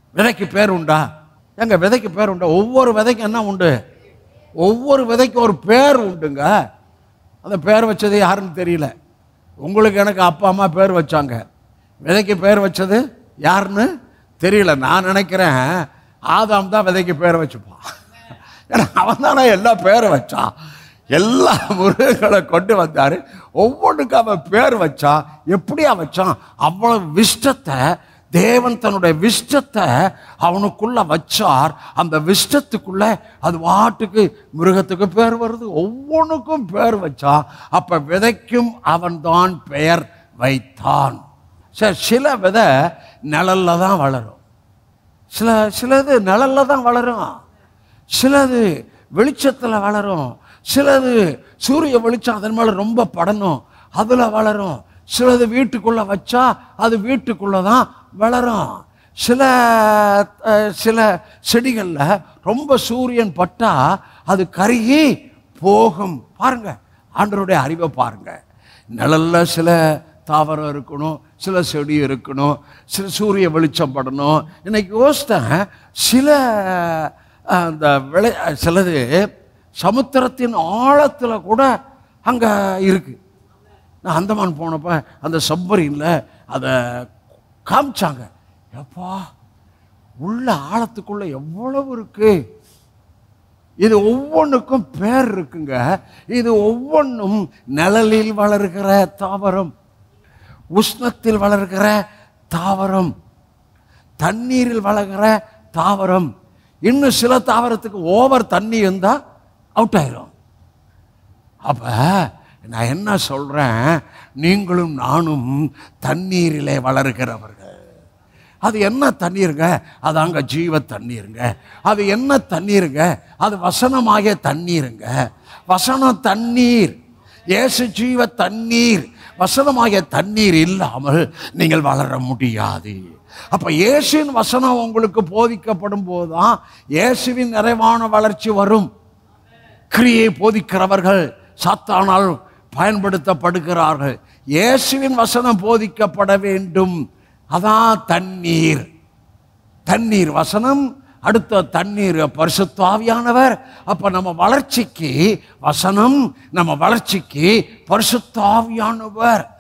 விதைக்கு பேர் உண்டா எங்க விதைக்கு பேர் உண்டா ஒவ்வொரு விதைக்கும் என்ன உண்டு ஒவ்வொரு விதைக்கும் ஒரு பேர் உண்டுங்க அந்த பேர் வச்சது யாருன்னு தெரியல உங்களுக்கு எனக்கு அப்பா அம்மா பேர் வச்சாங்க விதைக்கு பேர் வச்சது யாருன்னு தெரியல நான் நினைக்கிறேன் ஆதாம் தான் விதைக்கு பேர் வச்சுப்பான் ஏன்னா அவன் தானே எல்லா பேரை வச்சான் எல்லா முருகங்களை கொண்டு வந்தாரு ஒவ்வொன்றுக்கு அவன் பேர் வச்சான் எப்படியா வச்சான் அவ்வளவு விஷ்டத்தை தேவன் தன்னுடைய விஷ்டத்தை அவனுக்குள்ள வச்சார் அந்த விஷ்டத்துக்குள்ள அது வாட்டுக்கு மிருகத்துக்கு பேர் வருது ஒவ்வொன்றுக்கும் பேர் வச்சான் அப்ப விதைக்கும் அவன்தான் பெயர் வைத்தான் சரி சில விதை நிழல்ல தான் வளரும் சில சிலது நிழல்ல தான் வளரும் சிலது வெளிச்சத்தில் வளரும் சிலது சூரிய வெளிச்சம் அதன் மேலே ரொம்ப படணும் அதில் வளரும் சிலது வீட்டுக்குள்ளே வச்சா அது வீட்டுக்குள்ளே தான் வளரும் சில அஹ், சில செடிகளில் ரொம்ப சூரியன் பட்டா அது கருகி போகும் பாருங்க ஆண்டருடைய அறிவை பாருங்க நிழல்ல சில தாவரம் இருக்கணும் சில செடி இருக்கணும் சில சூரிய வெளிச்சம் படணும் இன்னைக்கு யோசித்தேன் சில அஹ், அந்த விளை சிலது சமுத்திரத்தின் ஆழத்தில் கூட அங்கே இருக்கு நான் அந்தமான் போனப்ப அந்த சப்மரீனில் அதை காமிச்சாங்க எப்பா உள்ள ஆழத்துக்குள்ள எவ்வளவு இருக்கு இது ஒவ்வொன்றுக்கும் பேர் இருக்குங்க இது ஒவ்வொன்றும் நிழலில் வளர்கிற தாவரம் உஷ்ணத்தில் வளர்கிற தாவரம் தண்ணீரில் வளர்கிற தாவரம் இன்னும் சில தாவரத்துக்கு ஓவர் தண்ணி இருந்தா அவுட் ஆயிரும் அப்ப நான் என்ன சொல்றேன் நீங்களும் நானும் தண்ணீரிலே வளர்கிறவர்கள் அது என்ன தண்ணீருங்க அது அங்க ஜீவ தண்ணீருங்க அது என்ன தண்ணீருங்க அது வசனமாகிய தண்ணீருங்க வசனம் தண்ணீர் இயேசு ஜீவ தண்ணீர் வசனமாகிய தண்ணீர் இல்லாமல் நீங்கள் வளர முடியாது அப்ப இயேசுவின் வசனம் உங்களுக்கு போதிக்கப்படும் போதுதான் இயேசுவின் நிறைவான வளர்ச்சி வரும் கிரியை போதிக்கிறவர்கள் சாத்தானால் பயன்படுத்தப்படுகிறார்கள் இயேசுவின் வசனம் போதிக்கப்பட வேண்டும் அதான் தண்ணீர் தண்ணீர் வசனம் அடுத்த தண்ணீர் பரிசுத்தாவியானவர் அப்ப நம்ம வளர்ச்சிக்கு வசனம் நம்ம வளர்ச்சிக்கு பரிசுத்தாவியானவர்